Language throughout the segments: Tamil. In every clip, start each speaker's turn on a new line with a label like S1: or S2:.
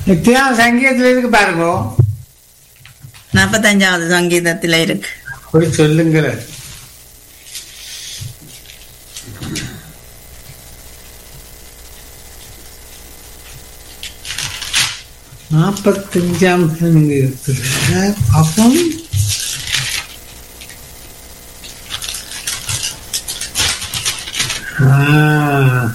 S1: எத்தனாவது சங்கீதத்துல இருக்கு பாருங்க
S2: நாற்பத்தஞ்சாவது சங்கீதத்துல இருக்கு
S1: அப்படி சொல்லுங்கள நாற்பத்தஞ்சாம் சங்கீதத்துல அப்பம் ஆ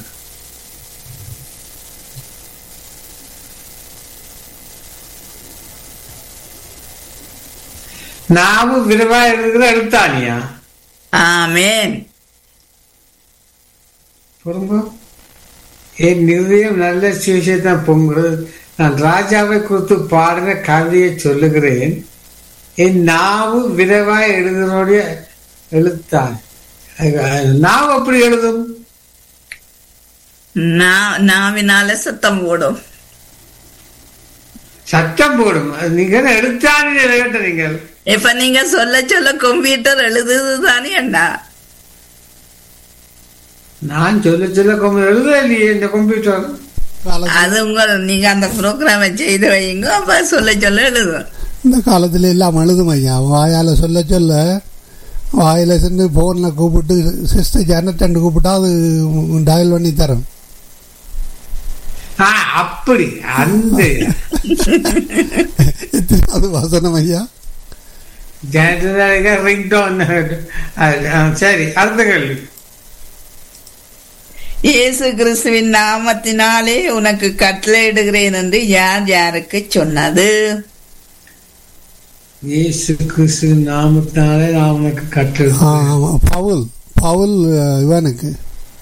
S1: நாவு விரைவா இருக்கிற எழுத்தானியா
S2: ஆமேன்
S1: பொறுங்க என் நிர்ணயம் நல்ல சுவிசேஷத்தான் பொங்குறது நான் ராஜாவை குறித்து பாடுற கவிதையை சொல்லுகிறேன் என் நாவு விரைவா எழுதுறோடைய எழுத்தான் அஹ் நாவு எப்படி எழுதும்
S2: நா- நாவினால சத்தம் போடும்
S1: சத்தம் போடும் அது நீங்க என்ன எழுத்தானே கேட்ட நீங்கள்
S2: இப்ப நீங்க சொல்ல சொல்ல கம்ப்யூட்டர் எழுதுது தானே அண்ணா
S1: நான் சொல்ல சொல்ல கொம்பு எழுத இல்லையே இந்த கம்ப்யூட்டர்
S3: காலத்துல
S2: அது உங்க நீங்க அந்த ப்ரோக்ராமை செய்து வைங்க அப்ப சொல்ல சொல்ல எழுதும்
S3: இந்த காலத்துல எல்லாம் அழுதும் ஐயா வாயால சொல்ல சொல்ல வாயில சென்று போன்ல கூப்பிட்டு சிஸ்டர் ஜனத்தண்டு கூப்பிட்டா அது டயல் பண்ணி தரும்
S1: ஆ அப்படி அந்த
S3: அது வசனம் ஐயா
S1: ஜனதா ரிங்டோன் சரி அடுத்த கேள்வி
S2: இயேசு கிறிஸ்துவின் நாமத்தினாலே உனக்கு கட்டளையிடுகிறேன் என்று யார் யாருக்கு சொன்னது
S1: இயேசு கிறிஸ்து நாமத்தினாலே நான் உனக்கு கற்று
S3: ஆ, ஆமா. பவுல் பவுல் அஹ், இவனுக்கு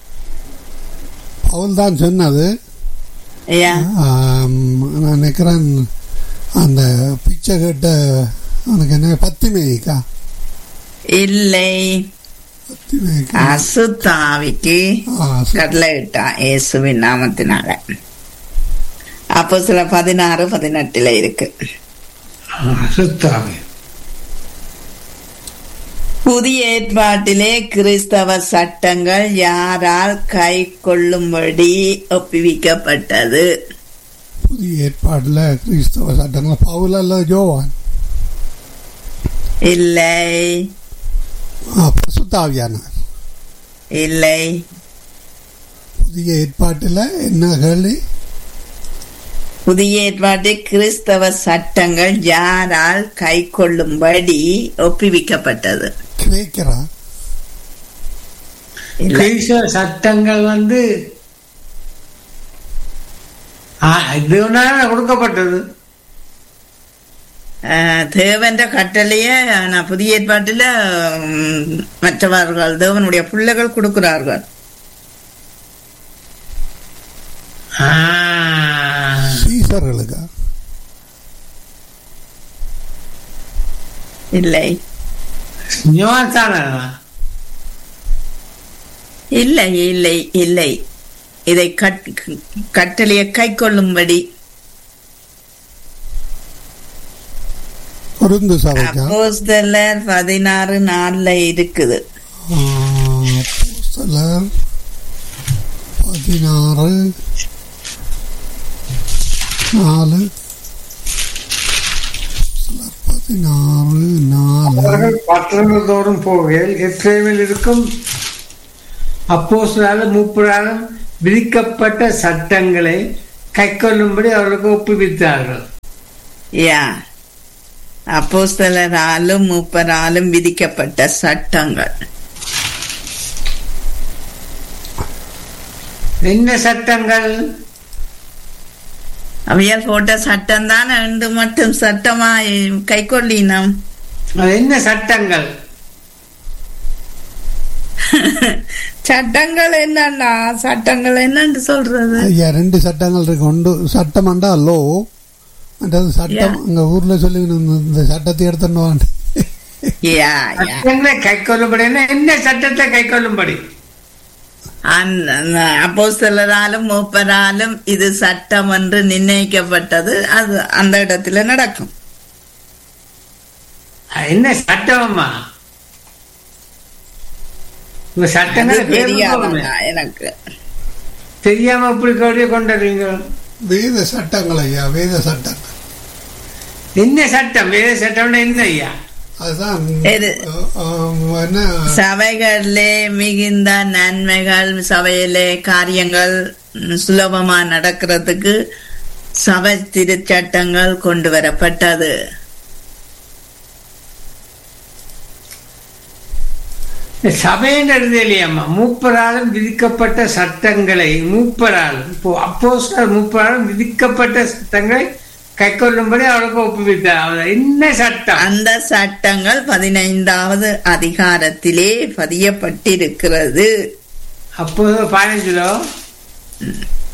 S3: பவுல் தான் சொன்னது
S2: ஐயா
S3: ஆம், நான் நினைக்கிறேன் அந்த பிச்சை கேட்ட அவனுக்கு என்ன பத்திமேக்கா
S2: இல்லை
S3: பத்திமேக்கா
S2: அசுத்தாவிக்கு
S3: ஆ, சரி.
S2: கட்டளையிட்டான் இயேசுவின் நாமத்தினால அப்போ சில பதினாறு பதினெட்டுல இருக்கு
S1: சுத்தாமே
S2: புதிய ஏற்பாட்டிலே கிறிஸ்தவ சட்டங்கள் யாரால் கை கொள்ளும்படி ஒப்புவிக்கப்பட்டது
S3: புதிய ஏற்பாடுல கிறிஸ்தவ சட்டங்கள் பவுல் அல்ல ஜோவான்
S2: இல்லை
S3: ஆ, பரிசுத்தாவியானவர்
S2: இல்லை
S3: புதிய ஏற்பாட்டில் என்ன கேள்வி
S2: புதிய ஏற்பாட்டில் கிறிஸ்தவ சட்டங்கள் யாரால் கை கொள்ளும்படி ஒப்புவிக்கப்பட்டது
S3: கிரேக்கரா
S2: இல்லை
S1: கிறிஸ்தவ சட்டங்கள் வந்து ஆ, இது ஒன்றால கொடுக்கப்பட்டது
S2: ஆஹ், தேவன்ற கட்டளைய நான் புதிய ஏற்பாட்டில் ம், மற்றவர்கள் தேவனுடைய பிள்ளைகள் கொடுக்கிறார்கள்
S1: ஆ,
S3: சீசர்களுக்கா
S2: இல்லை
S1: யோவான்தானா?
S2: இல்லை இல்லை இல்லை இதை கட் கட்டளையை கை கொள்ளும்படி
S3: பொருந்து சபைக்கா
S2: அப்போஸ்தலர் பதினாறு நாள்ல இருக்குது
S3: ஆ, அப்போஸ்தலர் பதினாறு நாலு அப்போஸ்தலர் பதினாறு நாலு
S1: அவர்கள் பட்டணங்கள் தோறும் போகையில் எப்ரேமில் இருக்கும் அப்போஸ்தலராலும் மூப்பராலும் விதிக்கப்பட்ட சட்டங்களை கைக்கொள்ளும்படி அவர்களுக்கு ஒப்புவித்தார்கள்
S2: யா அப்போஸ்தலராலும் மூப்பராலும் விதிக்கப்பட்ட சட்டங்கள்
S1: என்ன சட்டங்கள்
S2: அவையால் போட்ட சட்டம் தான் ரெண்டு மட்டும் சட்டமா கை கொள்ளினோம்
S1: அது என்ன சட்டங்கள்
S2: சட்டங்கள் என்னன்னா சட்டங்கள் என்னன்னு சொல்றது
S3: ஐயா ரெண்டு சட்டங்கள் இருக்கு ஒன்று சட்டமாண்டா லோ மற்றது சட்டம் அங்க ஊர்ல சொல்லி இந்த சட்டத்தை எடுத்துன்னு வாங்க
S2: யா யா
S1: சட்டங்களை கைக்கொள்ளும்படி என்ன சட்டத்தை கைக்கொள்ளும்படி
S2: அந்த அப்போஸ்தலராலும் மூப்பராலும் இது சட்டம் என்று நிர்ணயிக்கப்பட்டது அது அந்த இடத்துல நடக்கும்
S1: அது என்ன சட்டமம்மா உங்க சட்டங்களை
S2: அது தெரியாதா
S1: பேருங்க
S2: எனக்கு
S1: தெரியாம இப்படி கவுடிய கொண்டுறீங்க
S3: வேத சட்டங்கள் ஐயா வேத சட்டங்கள்
S1: என்ன சட்டம் வேத சட்டம்னா என்ன ஐயா
S3: அதுதான்
S2: எது?
S3: அஹ், அஹ், என்ன
S2: சபைகளிலே மிகுந்த நன்மைகள் சபையிலே காரியங்கள் ம், சுலபமா நடக்கிறதுக்கு சபை திருச்சட்டங்கள் கொண்டு வரப்பட்டது
S1: சபைன்றது இல்லையாம்மா மூப்பராலும் விதிக்கப்பட்ட சட்டங்களை மூப்பராலும் இப்போ அப்போஸ்தலர் மூப்பராலும் விதிக்கப்பட்ட சட்டங்களை கை கொள்ளும்படி அவளுக்கு ஒப்புவித்தார் அவர் என்ன சட்டம்
S2: அந்த சட்டங்கள் பதினைந்தாவது அதிகாரத்திலே பதியப்பட்டிருக்கிறது
S1: அப்போ பதினஞ்சுலோ